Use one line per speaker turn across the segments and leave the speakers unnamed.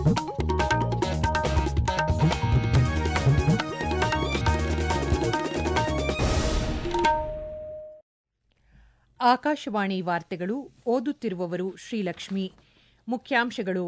ಆಕಾಶವಾಣಿ ವಾರ್ತೆಗಳು ಓದುತ್ತಿರುವವರು ಶ್ರೀಲಕ್ಷ್ಮಿ ಮುಖ್ಯಾಂಶಗಳು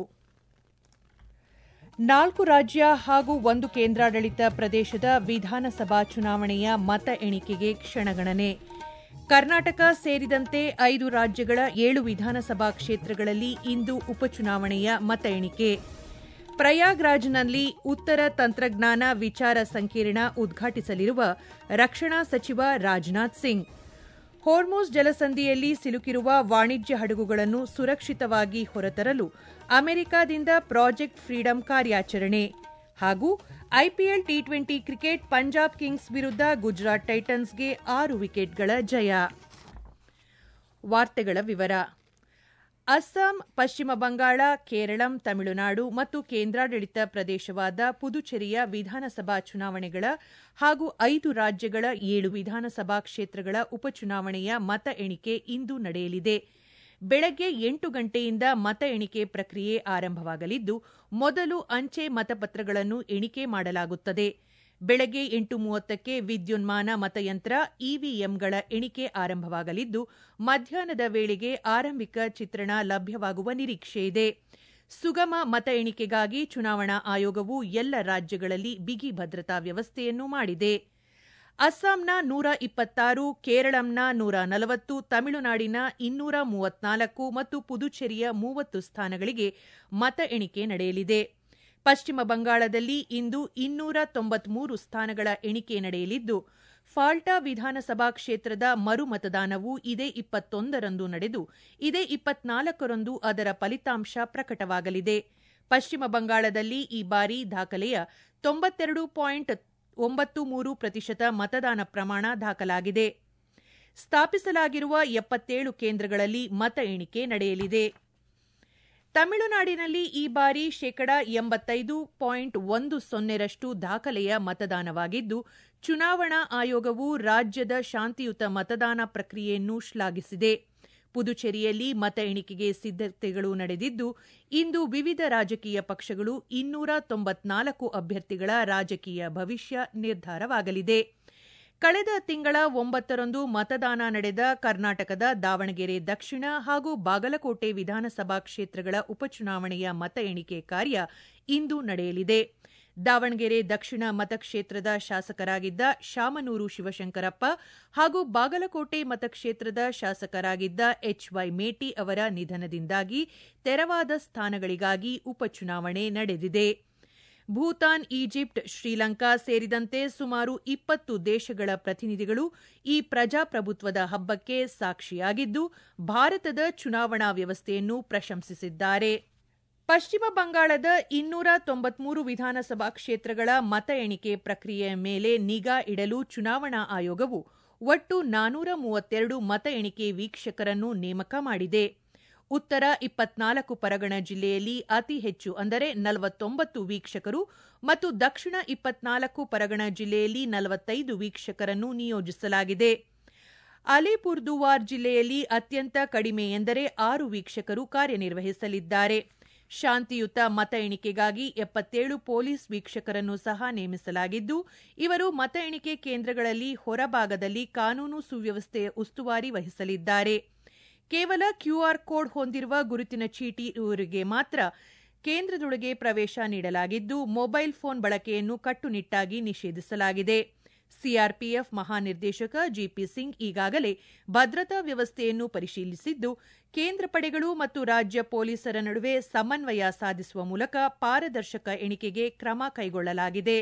ನಾಲ್ಕು ರಾಜ್ಯ ಹಾಗೂ ಒಂದು ಕೇಂದ್ರಾಡಳಿತ ಪ್ರದೇಶದ ವಿಧಾನಸಭಾ ಚುನಾವಣೆಯ ಮತ ಎಣಿಕೆಗೆ ಕ್ಷಣಗಣನೆ ಕರ್ನಾಟಕ ಸೇರಿದಂತೆ ಐದು ರಾಜ್ಯಗಳ ಏಳು ವಿಧಾನಸಭಾ ಕ್ಷೇತ್ರಗಳಲ್ಲಿ ಇಂದು ಉಪಚುನಾವಣೆಯ ಮತ ಎಣಿಕೆ ಪ್ರಯಾಗ್ರಾಜ್ನಲ್ಲಿ ಉತ್ತರ ತಂತ್ರಜ್ಞಾನ ವಿಚಾರ ಸಂಕಿರಣ ಉದ್ಘಾಟಿಸಲಿರುವ ರಕ್ಷಣಾ ಸಚಿವ ರಾಜನಾಥ್ ಸಿಂಗ್ ಹೋರ್ಮೋಸ್ ಜಲಸಂಧಿಯಲ್ಲಿ ಸಿಲುಕಿರುವ ವಾಣಿಜ್ಯ ಹಡಗುಗಳನ್ನು ಸುರಕ್ಷಿತವಾಗಿ ಹೊರತರಲು ಅಮೆರಿಕಾದಿಂದ ಪ್ರಾಜೆಕ್ಟ್ ಫ್ರೀಡಂ ಕಾರ್ಯಾಚರಣೆ ಹಾಗೂ IPL T twenty cricket Punjab kings ವಿರುದ್ಧ ಗುಜರಾತ್ ಟೈಟನ್ಸ್ಗೆ ಆರು ವಿಕೆಟ್ಗಳ ಜಯ ವಾರ್ತೆಗಳ ವಿವರ ಅಸ್ಸಾಂ ಪಶ್ಚಿಮ ಬಂಗಾಳ ಕೇರಳಂ ತಮಿಳುನಾಡು ಮತ್ತು ಕೇಂದ್ರಾಡಳಿತ ಪ್ರದೇಶವಾದ ಪುದುಚೇರಿಯ ವಿಧಾನಸಭಾ ಚುನಾವಣೆಗಳ ಹಾಗೂ ಐದು ರಾಜ್ಯಗಳ ಏಳು ವಿಧಾನಸಭಾ ಕ್ಷೇತ್ರಗಳ ಉಪಚುನಾವಣೆಯ ಮತ ಎಣಿಕೆ ಇಂದು ನಡೆಯಲಿದೆ ಬೆಳಗ್ಗೆ ಎಂಟು ಗಂಟೆಯಿಂದ ಮತ ಎಣಿಕೆ ಪ್ರಕ್ರಿಯೆ ಆರಂಭವಾಗಲಿದ್ದು ಮೊದಲು ಅಂಚೆ ಮತಪತ್ರಗಳನ್ನು ಎಣಿಕೆ ಮಾಡಲಾಗುತ್ತದೆ ಬೆಳಗ್ಗೆ ಎಂಟು ಮೂವತ್ತಕ್ಕೆ ವಿದ್ಯುನ್ಮಾನ ಮತಯಂತ್ರ ಇವಿಎಂಗಳ ಎಣಿಕೆ ಆರಂಭವಾಗಲಿದ್ದು ಮಧ್ಯಾಹ್ನದ ವೇಳೆಗೆ ಆರಂಭಿಕ ಚಿತ್ರಣ ಲಭ್ಯವಾಗುವ ನಿರೀಕ್ಷೆಯಿದೆ ಸುಗಮ ಮತ ಎಣಿಕೆಗಾಗಿ ಚುನಾವಣಾ ಆಯೋಗವು ಎಲ್ಲ ರಾಜ್ಯಗಳಲ್ಲಿ ಬಿಗಿ ಭದ್ರತಾ ವ್ಯವಸ್ಥೆಯನ್ನು ಮಾಡಿದೆ ಅಸ್ಸಾಂನ ನೂರ ಇಪ್ಪತ್ತಾರು ಕೇರಳಂನ ನೂರ ನಲವತ್ತು ತಮಿಳುನಾಡಿನ ಇನ್ನೂರ ಮೂವತ್ನಾಲ್ಕು ಮತ್ತು ಪುದುಚೇರಿಯ ಮೂವತ್ತು ಸ್ಥಾನಗಳಿಗೆ ಮತ ಎಣಿಕೆ ನಡೆಯಲಿದೆ ಪಶ್ಚಿಮ ಬಂಗಾಳದಲ್ಲಿ ಇಂದು ಇನ್ನೂರ ತೊಂಬತ್ಮೂರು ಸ್ಥಾನಗಳ ಎಣಿಕೆ ನಡೆಯಲಿದ್ದು ಫಾಲ್ಟಾ ವಿಧಾನಸಭಾ ಕ್ಷೇತ್ರದ ಮರು ಮತದಾನವು ಇದೇ ಇಪ್ಪತ್ತೊಂದರಂದು ನಡೆದು ಇದೇ ಇಪ್ಪತ್ನಾಲ್ಕರಂದು ಅದರ ಫಲಿತಾಂಶ ಪ್ರಕಟವಾಗಲಿದೆ ಪಶ್ಚಿಮ ಬಂಗಾಳದಲ್ಲಿ ಈ ಬಾರಿ ದಾಖಲೆಯ ತೊಂಬತ್ತೆರಡು ಪಾಯಿಂಟ್ ಒಂಬತ್ತು ಮೂರು ಪ್ರತಿಶತ ಮತದಾನ ಪ್ರಮಾಣ ದಾಖಲಾಗಿದೆ ಸ್ಥಾಪಿಸಲಾಗಿರುವ ಎಪ್ಪತ್ತೇಳು ಕೇಂದ್ರಗಳಲ್ಲಿ ಮತ ಎಣಿಕೆ ನಡೆಯಲಿದೆ ತಮಿಳುನಾಡಿನಲ್ಲಿ ಈ ಬಾರಿ ಶೇಕಡ ಎಂಬತ್ತೈದು ಪಾಯಿಂಟ್ ಒಂದು ಸೊನ್ನೆರಷ್ಟು ದಾಖಲೆಯ ಮತದಾನವಾಗಿದ್ದು ಚುನಾವಣಾ ಆಯೋಗವು ರಾಜ್ಯದ ಶಾಂತಿಯುತ ಮತದಾನ ಪ್ರಕ್ರಿಯೆಯನ್ನು ಶ್ಲಾಘಿಸಿದೆ ಪುದುಚೇರಿಯಲ್ಲಿ ಮತ ಎಣಿಕೆಗೆ ಸಿದ್ದತೆಗಳು ನಡೆದಿದ್ದು ಇಂದು ವಿವಿಧ ರಾಜಕೀಯ ಪಕ್ಷಗಳು ಇನ್ನೂರ ತೊಂಬತ್ನಾಲ್ಕು ಅಭ್ಯರ್ಥಿಗಳ ರಾಜಕೀಯ ಭವಿಷ್ಯ ನಿರ್ಧಾರವಾಗಲಿದೆ ಕಳೆದ ತಿಂಗಳ ಒಂಬತ್ತರಂದು ಮತದಾನ ನಡೆದ ಕರ್ನಾಟಕದ ದಾವಣಗೆರೆ ದಕ್ಷಿಣ ಹಾಗೂ ಬಾಗಲಕೋಟೆ ವಿಧಾನಸಭಾ ಕ್ಷೇತ್ರಗಳ ಉಪಚುನಾವಣೆಯ ಮತ ಎಣಿಕೆ ಕಾರ್ಯ ಇಂದು ನಡೆಯಲಿದೆ ದಾವಣಗೆರೆ ದಕ್ಷಿಣ ಮತಕ್ಷೇತ್ರದ ಶಾಸಕರಾಗಿದ್ದ ಶಾಮನೂರು ಶಿವಶಂಕರಪ್ಪ ಹಾಗೂ ಬಾಗಲಕೋಟೆ ಮತಕ್ಷೇತ್ರದ ಶಾಸಕರಾಗಿದ್ದ ಎಚ್ವೈ ಮೇಟಿ ಅವರ ನಿಧನದಿಂದಾಗಿ ತೆರವಾದ ಸ್ಥಾನಗಳಿಗಾಗಿ ಉಪಚುನಾವಣೆ ನಡೆದಿದೆ ಭೂತಾನ್ ಈಜಿಪ್ಟ್ ಶ್ರೀಲಂಕಾ ಸೇರಿದಂತೆ ಸುಮಾರು ಇಪ್ಪತ್ತು ದೇಶಗಳ ಪ್ರತಿನಿಧಿಗಳು ಈ ಪ್ರಜಾಪ್ರಭುತ್ವದ ಹಬ್ಬಕ್ಕೆ ಸಾಕ್ಷಿಯಾಗಿದ್ದು ಭಾರತದ ಚುನಾವಣಾ ವ್ಯವಸ್ಥೆಯನ್ನು ಪ್ರಶಂಸಿಸಿದ್ದಾರೆ ಪಶ್ಚಿಮ ಬಂಗಾಳದ ಇನ್ನೂರ ತೊಂಬತ್ಮೂರು ವಿಧಾನಸಭಾ ಕ್ಷೇತ್ರಗಳ ಮತ ಎಣಿಕೆ ಪ್ರಕ್ರಿಯೆಯ ಮೇಲೆ ನಿಗಾ ಇಡಲು ಚುನಾವಣಾ ಆಯೋಗವು ಒಟ್ಟು ನಾನೂರ ಮೂವತ್ತೆರಡು ಮತ ಎಣಿಕೆ ವೀಕ್ಷಕರನ್ನು ನೇಮಕ ಮಾಡಿದೆ ಉತ್ತರ ಇಪ್ಪತ್ನಾಲ್ಕು ಪರಗಣ ಜಿಲ್ಲೆಯಲ್ಲಿ ಅತಿ ಹೆಚ್ಚು ಅಂದರೆ ನಲವತ್ತೊಂಬತ್ತು ವೀಕ್ಷಕರು ಮತ್ತು ದಕ್ಷಿಣ ಇಪ್ಪತ್ನಾಲ್ಕು ಪರಗಣ ಜಿಲ್ಲೆಯಲ್ಲಿ ನಲವತ್ತೈದು ವೀಕ್ಷಕರನ್ನು ನಿಯೋಜಿಸಲಾಗಿದೆ ಅಲಿಪುರ್ದುವಾರ್ ಜಿಲ್ಲೆಯಲ್ಲಿ ಅತ್ಯಂತ ಕಡಿಮೆ ಎಂದರೆ ಆರು ವೀಕ್ಷಕರು ಕಾರ್ಯನಿರ್ವಹಿಸಲಿದ್ದಾರೆ ಶಾಂತಿಯುತ ಮತ ಎಣಿಕೆಗಾಗಿ ಎಪ್ಪತ್ತೇಳು ಪೊಲೀಸ್ ವೀಕ್ಷಕರನ್ನು ಸಹ ನೇಮಿಸಲಾಗಿದ್ದು ಇವರು ಮತ ಎಣಿಕೆ ಕೇಂದ್ರಗಳಲ್ಲಿ ಹೊರಭಾಗದಲ್ಲಿ ಕಾನೂನು ಸುವ್ಯವಸ್ಥೆಯ ಉಸ್ತುವಾರಿ ವಹಿಸಲಿದ್ದಾರೆ ಕೇವಲ ಕ್ಯೂಆರ್ ಕೋಡ್ ಹೊಂದಿರುವ ಗುರುತಿನ ಚೀಟಿ ಇವರಿಗೆ ಮಾತ್ರ ಕೇಂದ್ರದೊಳಗೆ ಪ್ರವೇಶ ನೀಡಲಾಗಿದ್ದು ಮೊಬೈಲ್ ಫೋನ್ ಬಳಕೆಯನ್ನು ಕಟ್ಟುನಿಟ್ಟಾಗಿ ನಿಷೇಧಿಸಲಾಗಿದೆ ಸಿಆರ್ಪಿಎಫ್ ಮಹಾನಿರ್ದೇಶಕ ಜಿಪಿ ಸಿಂಗ್ ಈಗಾಗಲೇ ಭದ್ರತಾ ವ್ಯವಸ್ಥೆಯನ್ನು ಪರಿಶೀಲಿಸಿದ್ದು ಕೇಂದ್ರ ಪಡೆಗಳು ಮತ್ತು ರಾಜ್ಯ ಪೊಲೀಸರ ನಡುವೆ ಸಮನ್ವಯ ಸಾಧಿಸುವ ಮೂಲಕ ಪಾರದರ್ಶಕ ಎಣಿಕೆಗೆ ಕ್ರಮ ಕೈಗೊಳ್ಳಲಾಗಿದೆ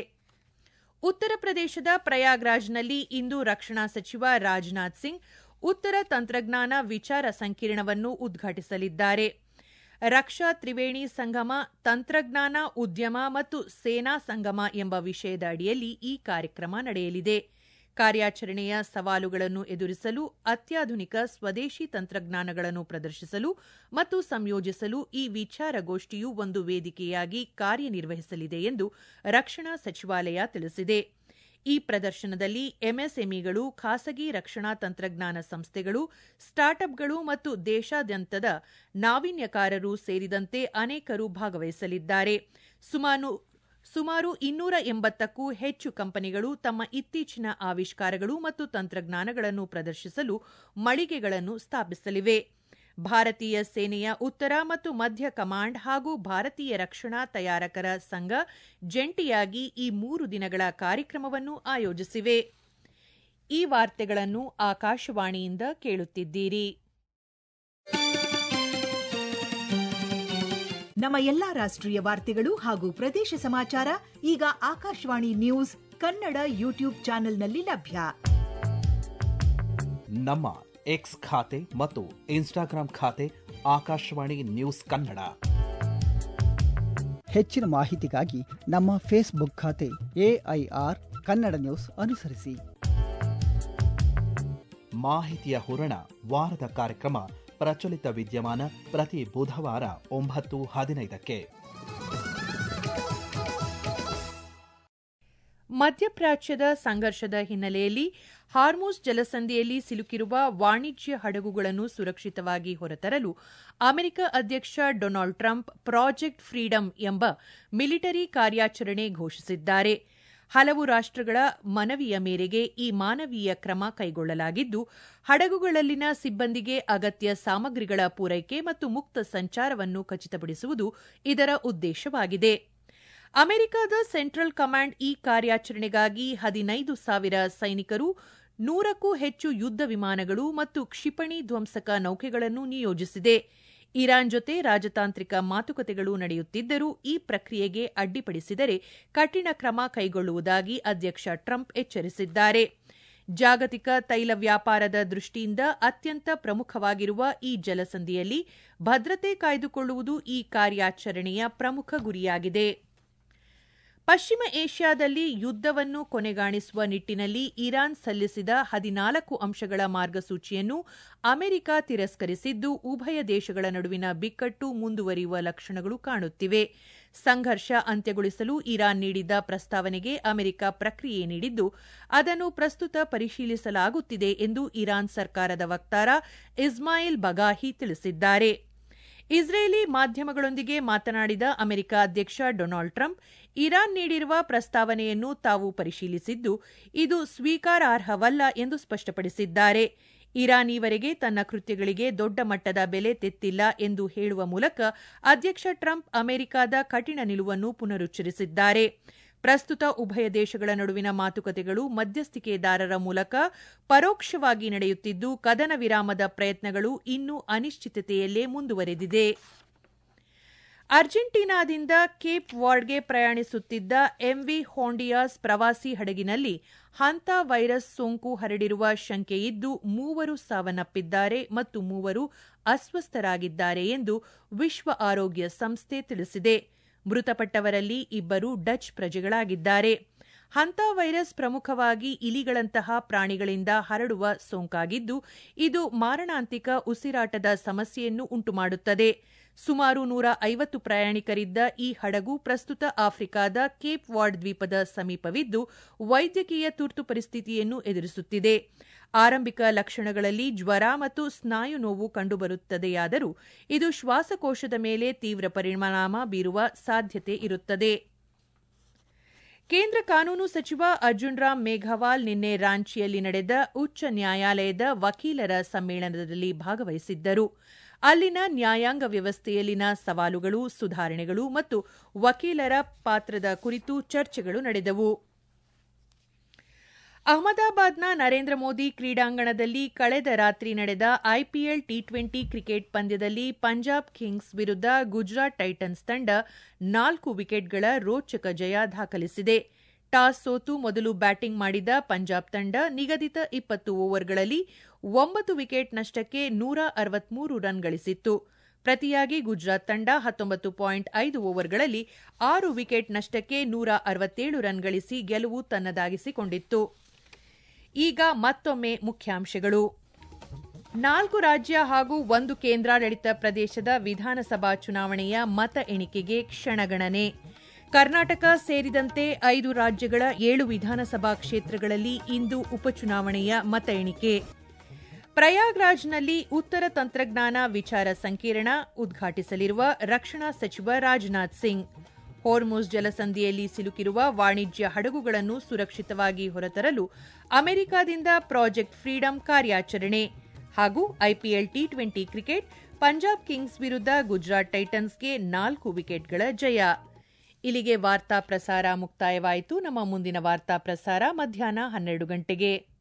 ಉತ್ತರ ಪ್ರದೇಶದ ಪ್ರಯಾಗ್ರಾಜ್ನಲ್ಲಿ ಇಂದು ರಕ್ಷಣಾ ಸಚಿವ ರಾಜನಾಥ್ ಸಿಂಗ್ ಉತ್ತರ ತಂತ್ರಜ್ಞಾನ ವಿಚಾರ ಸಂಕಿರಣವನ್ನು ಉದ್ಘಾಟಿಸಲಿದ್ದಾರೆ ರಕ್ಷಾ ತ್ರಿವೇಣಿ ಸಂಗಮ ತಂತ್ರಜ್ಞಾನ ಉದ್ಯಮ ಮತ್ತು ಸೇನಾ ಸಂಗಮ ಎಂಬ ವಿಷಯದ ಅಡಿಯಲ್ಲಿ ಈ ಕಾರ್ಯಕ್ರಮ ನಡೆಯಲಿದೆ ಕಾರ್ಯಾಚರಣೆಯ ಸವಾಲುಗಳನ್ನು ಎದುರಿಸಲು ಅತ್ಯಾಧುನಿಕ ಸ್ವದೇಶಿ ತಂತ್ರಜ್ಞಾನಗಳನ್ನು ಪ್ರದರ್ಶಿಸಲು ಮತ್ತು ಸಂಯೋಜಿಸಲು ಈ ವಿಚಾರಗೋಷ್ಠಿಯು ಒಂದು ವೇದಿಕೆಯಾಗಿ ಕಾರ್ಯನಿರ್ವಹಿಸಲಿದೆ ಎಂದು ರಕ್ಷಣಾ ಸಚಿವಾಲಯ ತಿಳಿಸಿದೆ ಈ ಪ್ರದರ್ಶನದಲ್ಲಿ ಎಂಎಸ್ಎಂಇಗಳು ಖಾಸಗಿ ರಕ್ಷಣಾ ತಂತ್ರಜ್ಞಾನ ಸಂಸ್ಥೆಗಳು ಸ್ಟಾರ್ಟ್ಅಪ್ಗಳು ಮತ್ತು ದೇಶಾದ್ಯಂತದ ನಾವೀನ್ಯಕಾರರು ಸೇರಿದಂತೆ ಅನೇಕರು ಭಾಗವಹಿಸಲಿದ್ದಾರೆ ಸುಮಾರು ಸುಮಾರು ಇನ್ನೂರ ಎಂಬತ್ತಕ್ಕೂ ಹೆಚ್ಚು ಕಂಪನಿಗಳು ತಮ್ಮ ಇತ್ತೀಚಿನ ಆವಿಷ್ಕಾರಗಳು ಮತ್ತು ತಂತ್ರಜ್ಞಾನಗಳನ್ನು ಪ್ರದರ್ಶಿಸಲು ಮಳಿಗೆಗಳನ್ನು ಸ್ಥಾಪಿಸಲಿವೆ ಭಾರತೀಯ ಸೇನೆಯ ಉತ್ತರ ಮತ್ತು ಮಧ್ಯ ಕಮಾಂಡ್ ಹಾಗೂ ಭಾರತೀಯ ರಕ್ಷಣಾ ತಯಾರಕರ ಸಂಘ ಜಂಟಿಯಾಗಿ ಈ ಮೂರು ದಿನಗಳ ಕಾರ್ಯಕ್ರಮವನ್ನು ಆಯೋಜಿಸಿವೆ ಈ ವಾರ್ತೆಗಳನ್ನು ಆಕಾಶವಾಣಿಯಿಂದ ಕೇಳುತ್ತಿದ್ದೀರಿ
ನಮ್ಮ ಎಲ್ಲಾ ರಾಷ್ಟ್ರೀಯ ವಾರ್ತೆಗಳು ಹಾಗೂ ಪ್ರದೇಶ ಸಮಾಚಾರ ಈಗ ಆಕಾಶವಾಣಿ ನ್ಯೂಸ್ ಕನ್ನಡ ಯೂಟ್ಯೂಬ್ ಚಾನೆಲ್ನಲ್ಲಿ ಲಭ್ಯ
ನಮ್ಮ ಎಕ್ಸ್ ಖಾತೆ ಮತ್ತು ಇನ್ಸ್ಟಾಗ್ರಾಂ ಖಾತೆ ಆಕಾಶವಾಣಿ ನ್ಯೂಸ್ ಕನ್ನಡ
ಹೆಚ್ಚಿನ ಮಾಹಿತಿಗಾಗಿ ನಮ್ಮ ಫೇಸ್ಬುಕ್ ಖಾತೆ ಎಐಆರ್ ಕನ್ನಡ ನ್ಯೂಸ್ ಅನುಸರಿಸಿ
ಮಾಹಿತಿಯ ಹೂರಣ ವಾರದ ಕಾರ್ಯಕ್ರಮ ಪ್ರಚಲಿತ ವಿದ್ಯಮಾನ ಪ್ರತಿ ಬುಧವಾರ ಒಂಬತ್ತು ಹದಿನೈದಕ್ಕೆ
ಮಧ್ಯಪ್ರಾಚ್ಯದ ಸಂಘರ್ಷದ ಹಿನ್ನೆಲೆಯಲ್ಲಿ ಹಾರ್ಮೋಸ್ ಜಲಸಂಧಿಯಲ್ಲಿ ಸಿಲುಕಿರುವ ವಾಣಿಜ್ಯ ಹಡಗುಗಳನ್ನು ಸುರಕ್ಷಿತವಾಗಿ ಹೊರತರಲು ಅಮೆರಿಕ ಅಧ್ಯಕ್ಷ ಡೊನಾಲ್ಡ್ ಟ್ರಂಪ್ ಪ್ರಾಜೆಕ್ಟ್ ಫ್ರೀಡಂ ಎಂಬ ಮಿಲಿಟರಿ ಕಾರ್ಯಾಚರಣೆ ಘೋಷಿಸಿದ್ದಾರೆ ಹಲವು ರಾಷ್ಟ್ರಗಳ ಮನವಿಯ ಮೇರೆಗೆ ಈ ಮಾನವೀಯ ಕ್ರಮ ಕೈಗೊಳ್ಳಲಾಗಿದ್ದು ಹಡಗುಗಳಲ್ಲಿನ ಸಿಬ್ಬಂದಿಗೆ ಅಗತ್ಯ ಸಾಮಗ್ರಿಗಳ ಪೂರೈಕೆ ಮತ್ತು ಮುಕ್ತ ಸಂಚಾರವನ್ನು ಖಚಿತಪಡಿಸುವುದು ಇದರ ಉದ್ದೇಶವಾಗಿದೆ ಅಮೆರಿಕದ ಸೆಂಟ್ರಲ್ ಕಮಾಂಡ್ ಈ ಕಾರ್ಯಾಚರಣೆಗಾಗಿ ಹದಿನೈದು ಸಾವಿರ ಸೈನಿಕರು ನೂರಕ್ಕೂ ಹೆಚ್ಚು ಯುದ್ಧ ವಿಮಾನಗಳು ಮತ್ತು ಕ್ಷಿಪಣಿ ಧ್ವಂಸಕ ನೌಕೆಗಳನ್ನು ನಿಯೋಜಿಸಿದೆ ಇರಾನ್ ಜೊತೆ ರಾಜತಾಂತ್ರಿಕ ಮಾತುಕತೆಗಳು ನಡೆಯುತ್ತಿದ್ದರೂ ಈ ಪ್ರಕ್ರಿಯೆಗೆ ಅಡ್ಡಿಪಡಿಸಿದರೆ ಕಠಿಣ ಕ್ರಮ ಕೈಗೊಳ್ಳುವುದಾಗಿ ಅಧ್ಯಕ್ಷ ಟ್ರಂಪ್ ಎಚ್ಚರಿಸಿದ್ದಾರೆ ಜಾಗತಿಕ ತೈಲ ವ್ಯಾಪಾರದ ದೃಷ್ಟಿಯಿಂದ ಅತ್ಯಂತ ಪ್ರಮುಖವಾಗಿರುವ ಈ ಜಲಸಂಧಿಯಲ್ಲಿ ಭದ್ರತೆ ಕಾಯ್ದುಕೊಳ್ಳುವುದು ಈ ಕಾರ್ಯಾಚರಣೆಯ ಪ್ರಮುಖ ಗುರಿಯಾಗಿದೆ ಪಶ್ಚಿಮ ಏಷ್ಯಾದಲ್ಲಿ ಯುದ್ದವನ್ನು ಕೊನೆಗಾಣಿಸುವ ನಿಟ್ಟಿನಲ್ಲಿ ಇರಾನ್ ಸಲ್ಲಿಸಿದ ಹದಿನಾಲ್ಕು ಅಂಶಗಳ ಮಾರ್ಗಸೂಚಿಯನ್ನು ಅಮೆರಿಕ ತಿರಸ್ಕರಿಸಿದ್ದು ಉಭಯ ದೇಶಗಳ ನಡುವಿನ ಬಿಕ್ಕಟ್ಟು ಮುಂದುವರಿಯುವ ಲಕ್ಷಣಗಳು ಕಾಣುತ್ತಿವೆ ಸಂಘರ್ಷ ಅಂತ್ಯಗೊಳಿಸಲು ಇರಾನ್ ನೀಡಿದ್ದ ಪ್ರಸ್ತಾವನೆಗೆ ಅಮೆರಿಕ ಪ್ರಕ್ರಿಯೆ ನೀಡಿದ್ದು ಅದನ್ನು ಪ್ರಸ್ತುತ ಪರಿಶೀಲಿಸಲಾಗುತ್ತಿದೆ ಎಂದು ಇರಾನ್ ಸರ್ಕಾರದ ವಕ್ತಾರ ಇಸ್ಮಾಯಿಲ್ ಬಗಾಹಿ ತಿಳಿಸಿದ್ದಾರೆ ಇಸ್ರೇಲಿ ಮಾಧ್ಯಮಗಳೊಂದಿಗೆ ಮಾತನಾಡಿದ ಅಮೆರಿಕ ಅಧ್ಯಕ್ಷ ಡೊನಾಲ್ಡ್ ಟ್ರಂಪ್ ಇರಾನ್ ನೀಡಿರುವ ಪ್ರಸ್ತಾವನೆಯನ್ನು ತಾವು ಪರಿಶೀಲಿಸಿದ್ದು ಇದು ಸ್ವೀಕಾರಾರ್ಹವಲ್ಲ ಎಂದು ಸ್ಪಷ್ಟಪಡಿಸಿದ್ದಾರೆ ಇರಾನ್ ಈವರೆಗೆ ತನ್ನ ಕೃತ್ಯಗಳಿಗೆ ದೊಡ್ಡ ಮಟ್ಟದ ಬೆಲೆ ತೆತ್ತಿಲ್ಲ ಎಂದು ಹೇಳುವ ಮೂಲಕ ಅಧ್ಯಕ್ಷ ಟ್ರಂಪ್ ಅಮೆರಿಕದ ಕಠಿಣ ನಿಲುವನ್ನು ಪುನರುಚ್ಚರಿಸಿದ್ದಾರೆ ಪ್ರಸ್ತುತ ಉಭಯ ದೇಶಗಳ ನಡುವಿನ ಮಾತುಕತೆಗಳು ಮಧ್ಯಸ್ಥಿಕೆದಾರರ ಮೂಲಕ ಪರೋಕ್ಷವಾಗಿ ನಡೆಯುತ್ತಿದ್ದು ಕದನ ವಿರಾಮದ ಪ್ರಯತ್ನಗಳು ಇನ್ನೂ ಅನಿಶ್ಚಿತತೆಯಲ್ಲೇ ಮುಂದುವರೆದಿದೆ ಅರ್ಜೆಂಟೀನಾದಿಂದ ಕೇಪ್ ವಾರ್ಡ್ಗೆ ಪ್ರಯಾಣಿಸುತ್ತಿದ್ದ ಎಂವಿ ಹೋಂಡಿಯಾಸ್ ಪ್ರವಾಸಿ ಹಡಗಿನಲ್ಲಿ ಹಂತ ವೈರಸ್ ಸೋಂಕು ಹರಡಿರುವ ಶಂಕೆಯಿದ್ದು ಮೂವರು ಸಾವನ್ನಪ್ಪಿದ್ದಾರೆ ಮತ್ತು ಮೂವರು ಅಸ್ವಸ್ಥರಾಗಿದ್ದಾರೆ ಎಂದು ವಿಶ್ವ ಆರೋಗ್ಯ ಸಂಸ್ಥೆ ತಿಳಿಸಿದೆ ಮೃತಪಟ್ಟವರಲ್ಲಿ ಇಬ್ಬರು ಡಚ್ ಪ್ರಜೆಗಳಾಗಿದ್ದಾರೆ ಹಂತ ವೈರಸ್ ಪ್ರಮುಖವಾಗಿ ಇಲಿಗಳಂತಹ ಪ್ರಾಣಿಗಳಿಂದ ಹರಡುವ ಸೋಂಕಾಗಿದ್ದು ಇದು ಮಾರಣಾಂತಿಕ ಉಸಿರಾಟದ ಸಮಸ್ಯೆಯನ್ನು ಉಂಟುಮಾಡುತ್ತದೆ ಸುಮಾರು ನೂರ ಐವತ್ತು ಪ್ರಯಾಣಿಕರಿದ್ದ ಈ ಹಡಗು ಪ್ರಸ್ತುತ ಆಫ್ರಿಕಾದ ಕೇಪ್ ವಾರ್ಡ್ ದ್ವೀಪದ ಸಮೀಪವಿದ್ದು ವೈದ್ಯಕೀಯ ತುರ್ತು ಪರಿಸ್ಥಿತಿಯನ್ನು ಎದುರಿಸುತ್ತಿದೆ ಆರಂಭಿಕ ಲಕ್ಷಣಗಳಲ್ಲಿ ಜ್ವರ ಮತ್ತು ಸ್ನಾಯು ನೋವು ಕಂಡುಬರುತ್ತದೆಯಾದರೂ ಇದು ಶ್ವಾಸಕೋಶದ ಮೇಲೆ ತೀವ್ರ ಪರಿಣಾಮ ಬೀರುವ ಸಾಧ್ಯತೆ ಇರುತ್ತದೆ ಕೇಂದ್ರ ಕಾನೂನು ಸಚಿವ ಅರ್ಜುನ್ ರಾಮ್ ಮೇಘವಾಲ್ ನಿನ್ನೆ ರಾಂಚಿಯಲ್ಲಿ ನಡೆದ ಉಚ್ಚ ನ್ಯಾಯಾಲಯದ ವಕೀಲರ ಸಮ್ಮೇಳನದಲ್ಲಿ ಭಾಗವಹಿಸಿದ್ದರು ಅಲ್ಲಿನ ನ್ಯಾಯಾಂಗ ವ್ಯವಸ್ಥೆಯಲ್ಲಿನ ಸವಾಲುಗಳು ಸುಧಾರಣೆಗಳು ಮತ್ತು ವಕೀಲರ ಪಾತ್ರದ ಕುರಿತು ಚರ್ಚೆಗಳು ನಡೆದವು ಅಹಮದಾಬಾದ್ನ ನರೇಂದ್ರ ಮೋದಿ ಕ್ರೀಡಾಂಗಣದಲ್ಲಿ ಕಳೆದ ರಾತ್ರಿ ನಡೆದ ಐಪಿಎಲ್ ಟಿ ಟ್ವೆಂಟಿ ಕ್ರಿಕೆಟ್ ಪಂದ್ಯದಲ್ಲಿ ಪಂಜಾಬ್ ಕಿಂಗ್ಸ್ ವಿರುದ್ಧ ಗುಜರಾತ್ ಟೈಟನ್ಸ್ ತಂಡ ನಾಲ್ಕು ವಿಕೆಟ್ಗಳ ರೋಚಕ ಜಯ ದಾಖಲಿಸಿದೆ ಟಾಸ್ ಸೋತು ಮೊದಲು ಬ್ಯಾಟಿಂಗ್ ಮಾಡಿದ ಪಂಜಾಬ್ ತಂಡ ನಿಗದಿತ ಇಪ್ಪತ್ತು ಓವರ್ಗಳಲ್ಲಿ ಒಂಬತ್ತು ವಿಕೆಟ್ ನಷ್ಟಕ್ಕೆ ನೂರ ಅರವತ್ಮೂರು ರನ್ ಗಳಿಸಿತ್ತು ಪ್ರತಿಯಾಗಿ ಗುಜರಾತ್ ತಂಡ ಹತ್ತೊಂಬತ್ತು ಪಾಯಿಂಟ್ ಐದು ಓವರ್ಗಳಲ್ಲಿ ಆರು ವಿಕೆಟ್ ನಷ್ಟಕ್ಕೆ ನೂರ ಅರವತ್ತೇಳು ರನ್ ಗಳಿಸಿ ಗೆಲುವು ತನ್ನದಾಗಿಸಿಕೊಂಡಿತ್ತು ಈಗ ಮತ್ತೊಮ್ಮೆ ಮುಖ್ಯಾಂಶಗಳು ನಾಲ್ಕು ರಾಜ್ಯ ಹಾಗೂ ಒಂದು ಕೇಂದ್ರಾಡಳಿತ ಪ್ರದೇಶದ ವಿಧಾನಸಭಾ ಚುನಾವಣೆಯ ಮತ ಎಣಿಕೆಗೆ ಕ್ಷಣಗಣನೆ ಕರ್ನಾಟಕ ಸೇರಿದಂತೆ ಐದು ರಾಜ್ಯಗಳ ಏಳು ವಿಧಾನಸಭಾ ಕ್ಷೇತ್ರಗಳಲ್ಲಿ ಇಂದು ಉಪಚುನಾವಣೆಯ ಮತ ಎಣಿಕೆ ಪ್ರಯಾಗ್ರಾಜ್ನಲ್ಲಿ ಉತ್ತರ ತಂತ್ರಜ್ಞಾನ ವಿಚಾರ ಸಂಕಿರಣ ಉದ್ಘಾಟಿಸಲಿರುವ ರಕ್ಷಣಾ ಸಚಿವ ರಾಜನಾಥ್ ಸಿಂಗ್ ಹೋರ್ಮುಸ್ ಜಲಸಂಧಿಯಲ್ಲಿ ಸಿಲುಕಿರುವ ವಾಣಿಜ್ಯ ಹಡಗುಗಳನ್ನು ಸುರಕ್ಷಿತವಾಗಿ ಹೊರತರಲು ಅಮೆರಿಕದಿಂದ ಪ್ರಾಜೆಕ್ಟ್ ಫ್ರೀಡಂ ಕಾರ್ಯಾಚರಣೆ ಹಾಗೂ IPL T twenty cricket Punjab kings ವಿರುದ್ಧ ಗುಜರಾತ್ ಟೈಟನ್ಸ್ಗೆ ನಾಲ್ಕು ವಿಕೆಟ್ಗಳ ಜಯ ಇಲ್ಲಿಗೆ ವಾರ್ತಾ ಪ್ರಸಾರ ಮುಕ್ತಾಯವಾಯಿತು ನಮ್ಮ ಮುಂದಿನ ವಾರ್ತಾ ಪ್ರಸಾರ ಮಧ್ಯಾಹ್ನ ಹನ್ನೆರಡು ಗಂಟೆಗೆ